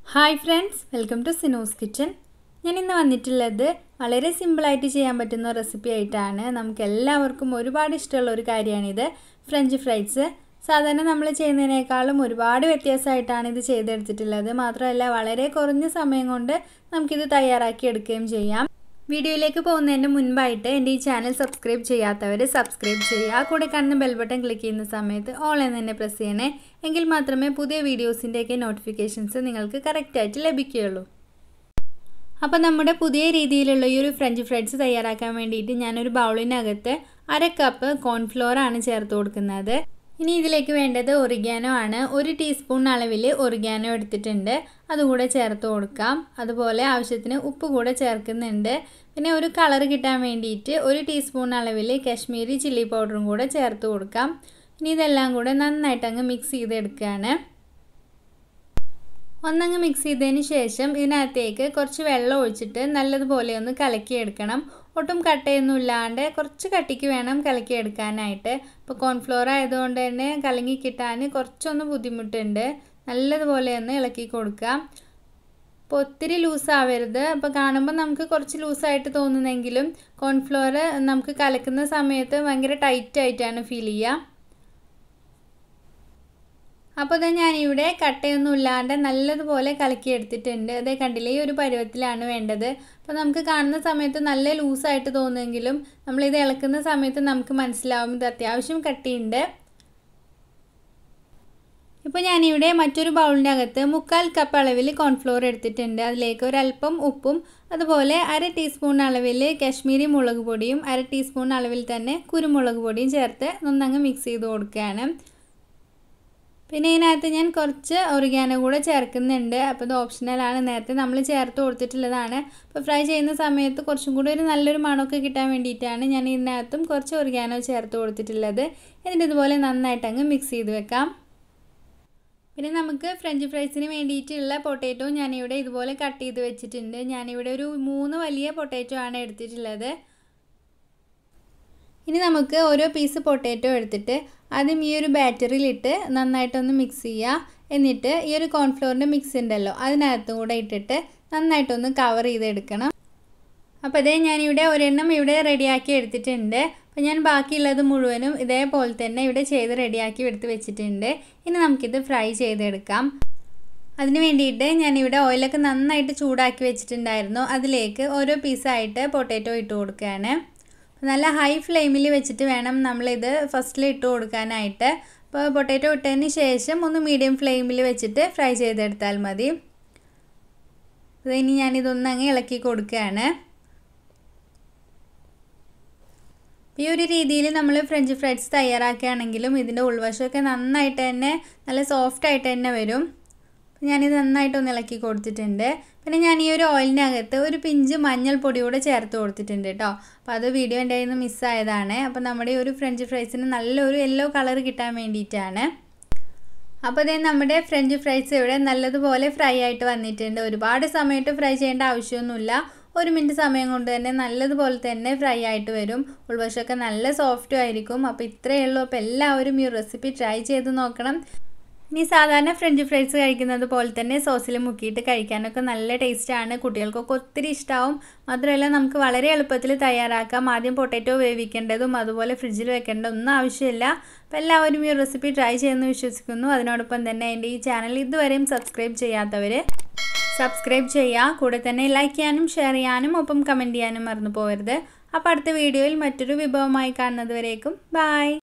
hi friends welcome to Sino's kitchen ഞാൻ ഇന്ന് വന്നിട്ടുള്ളത് വളരെ സിമ്പിളായിട്ട് ചെയ്യാൻ പറ്റുന്ന റെസിപ്പി ആയിട്ടാണ് നമുക്ക് എല്ലാവർക്കും ഒരുപാട് ഇഷ്ടമുള്ള ഒരു കാര്യമാണിത് ഫ്രഞ്ച് ഫ്രൈഡ്സ് സാധാരണ നമ്മൾ ചെയ്യുന്നതിനേക്കാളും ഒരുപാട് വ്യത്യാസമായിട്ടാണ് ഇത് ചെയ്തെടുത്തിട്ടുള്ളത് മാത്രമല്ല വളരെ കുറഞ്ഞ സമയം കൊണ്ട് നമുക്കിത് തയ്യാറാക്കി എടുക്കുകയും ചെയ്യാം വീഡിയോയിലേക്ക് പോകുന്നതിന് മുൻപായിട്ട് എൻ്റെ ഈ ചാനൽ സബ്സ്ക്രൈബ് ചെയ്യാത്തവർ സബ്സ്ക്രൈബ് ചെയ്യുക കൂടെ കാണുന്ന ബെൽ ബട്ടൺ ക്ലിക്ക് ചെയ്യുന്ന സമയത്ത് ഓൾ എന്ന് തന്നെ പ്രസ് ചെയ്യണേ എങ്കിൽ മാത്രമേ പുതിയ വീഡിയോസിൻ്റെയൊക്കെ നോട്ടിഫിക്കേഷൻസ് നിങ്ങൾക്ക് കറക്റ്റായിട്ട് ലഭിക്കുകയുള്ളൂ അപ്പോൾ നമ്മുടെ പുതിയ രീതിയിലുള്ള ഈ ഒരു ഫ്രഞ്ച് ഫ്രൈഡ്സ് തയ്യാറാക്കാൻ വേണ്ടിയിട്ട് ഞാനൊരു ബൗളിനകത്ത് അര കപ്പ് കോൺഫ്ലോർ ആണ് ചേർത്ത് കൊടുക്കുന്നത് ഇനി ഇതിലേക്ക് വേണ്ടത് ഒറിഗാനോ ആണ് ഒരു ടീസ്പൂൺ അളവിൽ ഒറിഗാനോ എടുത്തിട്ടുണ്ട് അതുകൂടെ ചേർത്ത് കൊടുക്കാം അതുപോലെ ആവശ്യത്തിന് ഉപ്പ് കൂടെ ചേർക്കുന്നുണ്ട് പിന്നെ ഒരു കളർ കിട്ടാൻ വേണ്ടിയിട്ട് ഒരു ടീസ്പൂൺ അളവിൽ കാശ്മീരി ചില്ലി പൗഡറും കൂടെ ചേർത്ത് കൊടുക്കാം ഇനി ഇതെല്ലാം കൂടെ നന്നായിട്ട് അങ്ങ് മിക്സ് ചെയ്തെടുക്കുകയാണ് ഒന്നങ്ങ് മിക്സ് ചെയ്തതിന് ശേഷം ഇതിനകത്തേക്ക് കുറച്ച് വെള്ളം ഒഴിച്ചിട്ട് നല്ലതുപോലെ ഒന്ന് കലക്കിയെടുക്കണം ഒട്ടും കട്ടയൊന്നും ഇല്ലാണ്ട് കുറച്ച് കട്ടിക്ക് വേണം കലക്കിയെടുക്കാനായിട്ട് ഇപ്പോൾ കോൺഫ്ലോർ ആയതുകൊണ്ട് തന്നെ കലങ്ങി കിട്ടാൻ കുറച്ചൊന്ന് ബുദ്ധിമുട്ടുണ്ട് നല്ലതുപോലെ ഒന്ന് ഇളക്കി കൊടുക്കാം അപ്പോൾ ഒത്തിരി ലൂസാവരുത് അപ്പോൾ കാണുമ്പോൾ നമുക്ക് കുറച്ച് ലൂസായിട്ട് തോന്നുന്നെങ്കിലും കോൺഫ്ലോർ നമുക്ക് കലക്കുന്ന സമയത്ത് ഭയങ്കര ടൈറ്റ് ആയിട്ടാണ് ഫീൽ ചെയ്യുക അപ്പോൾ ഇത് ഞാനിവിടെ കട്ടയൊന്നും ഇല്ലാണ്ട് നല്ലതുപോലെ കലക്കി എടുത്തിട്ടുണ്ട് അതേ കണ്ടില്ലേ ഈ ഒരു പരുവത്തിലാണ് വേണ്ടത് അപ്പോൾ നമുക്ക് കാണുന്ന സമയത്ത് നല്ല ലൂസായിട്ട് തോന്നുമെങ്കിലും നമ്മളിത് ഇളക്കുന്ന സമയത്ത് നമുക്ക് മനസ്സിലാവും ഇത് അത്യാവശ്യം കട്ടിയുണ്ട് ഇപ്പോൾ ഞാനിവിടെ മറ്റൊരു ബൗളിൻ്റെ അകത്ത് മുക്കാൽ കപ്പ് അളവിൽ കോൺഫ്ലോർ എടുത്തിട്ടുണ്ട് അതിലേക്ക് ഒരല്പം ഉപ്പും അതുപോലെ അര ടീസ്പൂൺ അളവിൽ കാശ്മീരി മുളക് പൊടിയും അര ടീസ്പൂൺ അളവിൽ തന്നെ കുരുമുളക് പൊടിയും ചേർത്ത് നന്നങ്ങ് മിക്സ് ചെയ്ത് കൊടുക്കുകയാണ് പിന്നെ ഇതിനകത്ത് ഞാൻ കുറച്ച് ഒറിഗാനോ കൂടെ ചേർക്കുന്നുണ്ട് അപ്പോൾ ഇത് ഓപ്ഷണലാണ് നേരത്തെ നമ്മൾ ചേർത്ത് കൊടുത്തിട്ടുള്ളതാണ് അപ്പോൾ ഫ്രൈ ചെയ്യുന്ന സമയത്ത് കുറച്ചും കൂടി ഒരു നല്ലൊരു മണമൊക്കെ കിട്ടാൻ വേണ്ടിയിട്ടാണ് ഞാൻ ഇതിനകത്തും കുറച്ച് ഒറിഗാനോ ചേർത്ത് കൊടുത്തിട്ടുള്ളത് എന്നിട്ട് ഇതുപോലെ നന്നായിട്ട് അങ്ങ് മിക്സ് ചെയ്ത് വെക്കാം പിന്നെ നമുക്ക് ഫ്രഞ്ച് ഫ്രൈസിന് വേണ്ടിയിട്ടുള്ള പൊട്ടാറ്റോ ഞാനിവിടെ ഇതുപോലെ കട്ട് ചെയ്ത് വെച്ചിട്ടുണ്ട് ഞാനിവിടെ ഒരു മൂന്ന് വലിയ പൊട്ടാറ്റോ ആണ് എടുത്തിട്ടുള്ളത് ഇനി നമുക്ക് ഓരോ പീസ് പൊട്ടാറ്റോ എടുത്തിട്ട് ആദ്യം ഈ ഒരു ബാറ്ററിയിലിട്ട് നന്നായിട്ടൊന്ന് മിക്സ് ചെയ്യുക എന്നിട്ട് ഈ ഒരു കോൺഫ്ലോറിൻ്റെ മിക്സ് ഉണ്ടല്ലോ അതിനകത്തും കൂടെ ഇട്ടിട്ട് നന്നായിട്ടൊന്ന് കവർ ചെയ്തെടുക്കണം അപ്പോൾ അതേ ഞാനിവിടെ ഒരെണ്ണം ഇവിടെ റെഡിയാക്കി എടുത്തിട്ടുണ്ട് അപ്പോൾ ഞാൻ ബാക്കിയുള്ളത് മുഴുവനും ഇതേപോലെ തന്നെ ഇവിടെ ചെയ്ത് റെഡിയാക്കി എടുത്ത് വെച്ചിട്ടുണ്ട് ഇനി നമുക്കിത് ഫ്രൈ ചെയ്തെടുക്കാം അതിന് വേണ്ടിയിട്ട് ഞാനിവിടെ ഓയിലൊക്കെ നന്നായിട്ട് ചൂടാക്കി വെച്ചിട്ടുണ്ടായിരുന്നു അതിലേക്ക് ഓരോ പീസായിട്ട് പൊട്ടാറ്റോ ഇട്ട് കൊടുക്കുകയാണ് നല്ല ഹൈ ഫ്ലെയിമിൽ വെച്ചിട്ട് വേണം നമ്മളിത് ഫസ്റ്റിൽ ഇട്ട് കൊടുക്കാനായിട്ട് അപ്പോൾ പൊട്ടാറ്റോ ഇട്ടതിന് ശേഷം ഒന്ന് മീഡിയം ഫ്ലെയിമിൽ വെച്ചിട്ട് ഫ്രൈ ചെയ്തെടുത്താൽ മതി ഇനി ഞാനിതൊന്ന് അങ്ങ് ഇളക്കി കൊടുക്കുകയാണ് ഈ ഒരു രീതിയിൽ നമ്മൾ ഫ്രഞ്ച് ഫ്രൈഡ്സ് തയ്യാറാക്കുകയാണെങ്കിലും ഇതിൻ്റെ ഉൾവശമൊക്കെ നന്നായിട്ട് തന്നെ നല്ല സോഫ്റ്റ് ആയിട്ട് തന്നെ വരും ഞാനിത് നന്നായിട്ടൊന്ന് ഇളക്കി കൊടുത്തിട്ടുണ്ട് പിന്നെ ഞാൻ ഈ ഒരു ഓയിലിനകത്ത് ഒരു പിഞ്ച് മഞ്ഞൾപ്പൊടി കൂടെ ചേർത്ത് കൊടുത്തിട്ടുണ്ട് കേട്ടോ അപ്പോൾ അത് വീഡിയോ എൻ്റെ കയ്യിൽ നിന്ന് മിസ്സായതാണ് അപ്പോൾ നമ്മുടെ ഈ ഒരു ഫ്രഞ്ച് ഫ്രൈസിന് നല്ലൊരു യെല്ലോ കളർ കിട്ടാൻ വേണ്ടിയിട്ടാണ് അപ്പോൾ ഇതേ നമ്മുടെ ഫ്രഞ്ച് ഫ്രൈസ് ഇവിടെ നല്ലതുപോലെ ഫ്രൈ ആയിട്ട് വന്നിട്ടുണ്ട് ഒരുപാട് സമയത്ത് ഫ്രൈ ചെയ്യേണ്ട ആവശ്യമൊന്നുമില്ല ഒരു മിനിറ്റ് സമയം കൊണ്ട് തന്നെ നല്ലതുപോലെ തന്നെ ഫ്രൈ ആയിട്ട് വരും ഉൾവശമൊക്കെ നല്ല സോഫ്റ്റും ആയിരിക്കും അപ്പോൾ ഇത്രയേ ഉള്ളൂ അപ്പോൾ എല്ലാവരും ഈ റെസിപ്പി ട്രൈ ചെയ്ത് നോക്കണം ഇനി സാധാരണ ഫ്രഞ്ച് ഫ്രൈസ് കഴിക്കുന്നത് പോലെ തന്നെ സോസിൽ മുക്കിയിട്ട് കഴിക്കാനൊക്കെ നല്ല ടേസ്റ്റാണ് കുട്ടികൾക്കൊക്കെ ഒത്തിരി ഇഷ്ടമാവും മാത്രമല്ല നമുക്ക് വളരെ എളുപ്പത്തിൽ തയ്യാറാക്കാം ആദ്യം പൊട്ടാറ്റോ വേവിക്കേണ്ടതും അതുപോലെ ഫ്രിഡ്ജിൽ വെക്കേണ്ട ഒന്നും ആവശ്യമില്ല അപ്പോൾ എല്ലാവരും ഈ റെസിപ്പി ട്രൈ ചെയ്യുമെന്ന് വിശ്വസിക്കുന്നു അതിനോടൊപ്പം തന്നെ എൻ്റെ ഈ ചാനൽ ഇതുവരെയും സബ്സ്ക്രൈബ് ചെയ്യാത്തവർ സബ്സ്ക്രൈബ് ചെയ്യുക കൂടെ തന്നെ ലൈക്ക് ചെയ്യാനും ഷെയർ ചെയ്യാനും ഒപ്പം കമൻറ്റ് ചെയ്യാനും മറന്നു പോകരുത് അപ്പോൾ അടുത്ത വീഡിയോയിൽ മറ്റൊരു വിഭവമായി കാണുന്നത് വരേക്കും ബായ്